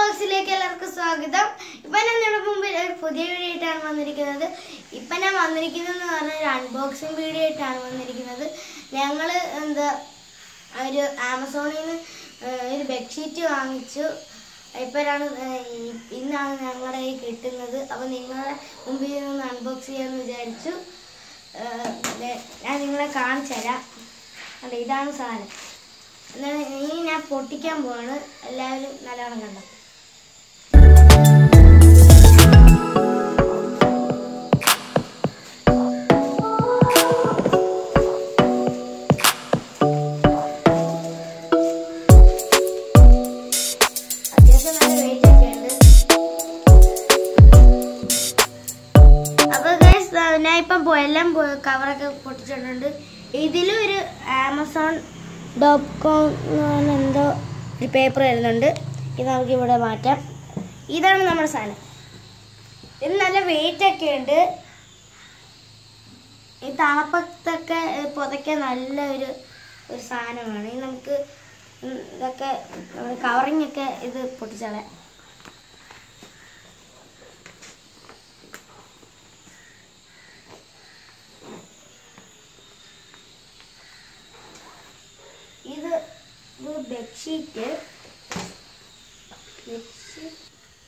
ബോക്സിലേക്ക് എല്ലാവർക്കും സ്വാഗതം ഇപ്പൊ ഞാൻ നിങ്ങളുടെ മുമ്പിൽ ഒരു പുതിയ വീഡിയോ ആയിട്ടാണ് വന്നിരിക്കുന്നത് ഇപ്പൊ ഞാൻ വന്നിരിക്കുന്നത് എന്ന് പറഞ്ഞാൽ ഒരു അൺബോക്സിംഗ് വീഡിയോ ആയിട്ടാണ് വന്നിരിക്കുന്നത് ഞങ്ങള് എന്താ ഒരു ആമസോണിൽ നിന്ന് ഒരു ബെഡ്ഷീറ്റ് വാങ്ങിച്ചു ഇപ്പോഴാണ് ഇന്നാണ് ഞങ്ങളുടെ കയ്യിൽ കിട്ടുന്നത് അപ്പൊ നിങ്ങളെ മുമ്പിൽ നിന്ന് അൺബോക്സ് ചെയ്യാന്ന് വിചാരിച്ചു ഏഹ്, ദേ, ഞാൻ നിങ്ങളെ കാണിച്ചു തരാം അല്ല ഇതാണ് സാധനം എന്നാ ഇനി ഞാൻ പൊട്ടിക്കാൻ പോവാണ് എല്ലാവരും നല്ലോണം കണ്ടോ അത്യാവശ്യം നല്ല വെയിറ്റ് ഒക്കെ ഉണ്ട് അപ്പൊ ഗൈസ് ഞാൻ ഇപ്പം പോ- എല്ലാം പോ- കവറൊക്കെ പൊട്ടിച്ചിട്ടുണ്ട് ഇതിലും ഒരു ആമസോൺ ഡോട്ട് കോം എന്തോ ഒരു പേപ്പർ വരുന്നുണ്ട് ഇത് നമുക്ക് ഇവിടെ മാറ്റാം ഇതാണ് നമ്മുടെ സാധനം ഇത് നല്ല വെയിറ്റ് ഒക്കെ ഉണ്ട് ഈ തണുപ്പത്തൊക്കെ പുതയ്ക്കാൻ നല്ല ഒരു ഒരു സാധനമാണ് ഇത് നമുക്ക് ഉം ഇതൊക്കെ കവറിങ് ഒക്കെ ഇത് പൊട്ടിച്ചളയാം ഇത് ഇത് ബെഡ്ഷീറ്റ് ബെഡ്ഷീറ്റ്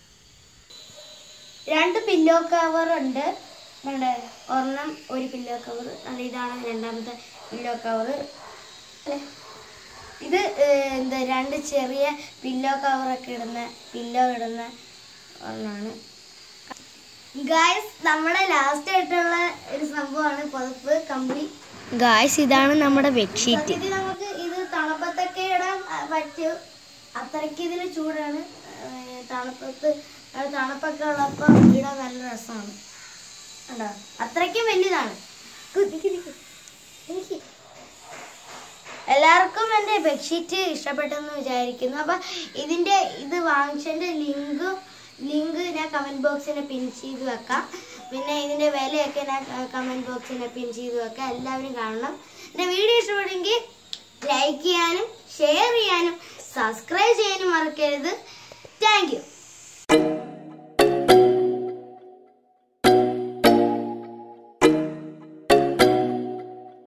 രണ്ട് പില്ലോ കവർ ഉണ്ട് ഉണ്ട് ഒരെണ്ണം ഒരു പില്ലോ കവർ അല്ല ഇതാണ് രണ്ടാമത്തെ പില്ലോ കവർ ഇത് ഏഹ്, എന്താ രണ്ട് ചെറിയ പില്ലോ കവറൊക്കെ ഇടുന്ന പില്ലോ ഇടുന്ന ഒന്നാണ് ഗായ്സ് നമ്മുടെ ലാസ്റ്റ് ആയിട്ടുള്ള ഒരു സംഭവമാണ് പുതപ്പ് കമ്പി ഗായ്സ് ഇതാണ് നമ്മുടെ ബെഡ്ഷീറ്റ് സത്യത്തിൽ നമുക്ക് ഇത് തണുപ്പത്തൊക്കെ ഇടാൻ ആ, പറ്റും അത്രയ്ക്ക് ഇതിന് ചൂടാണ് ആ, തണുപ്പത്ത് ആ, തണുപ്പൊക്കെ ഉള്ളപ്പോൾ ഇടാൻ നല്ല രസമാണ് കണ്ടോ അത്രയ്ക്കും വലുതാണ് നിക്ക് നിക്ക്. എനിക്ക് എല്ലാവർക്കും എൻ്റെ ബെഡ്ഷീറ്റ് ഇഷ്ടപ്പെട്ടെന്ന് വിചാരിക്കുന്നു അപ്പം ഇതിൻ്റെ ഇത് വാങ്ങിച്ചതിൻ്റെ ലിങ്കും ലിങ്ക് ഞാൻ കമൻറ്റ് ബോക്സിനെ പിൻ ചെയ്ത് വെക്കാം പിന്നെ ഇതിൻ്റെ വിലയൊക്കെ ഞാൻ കമൻറ്റ് ബോക്സിനെ പിൻ ചെയ്ത് വെക്കാം എല്ലാവരും കാണണം എൻ്റെ വീഡിയോ ഇഷ്ടപ്പെട്ടെങ്കിൽ ലൈക്ക് ചെയ്യാനും ഷെയർ ചെയ്യാനും സബ്സ്ക്രൈബ് ചെയ്യാനും മറക്കരുത് താങ്ക് യു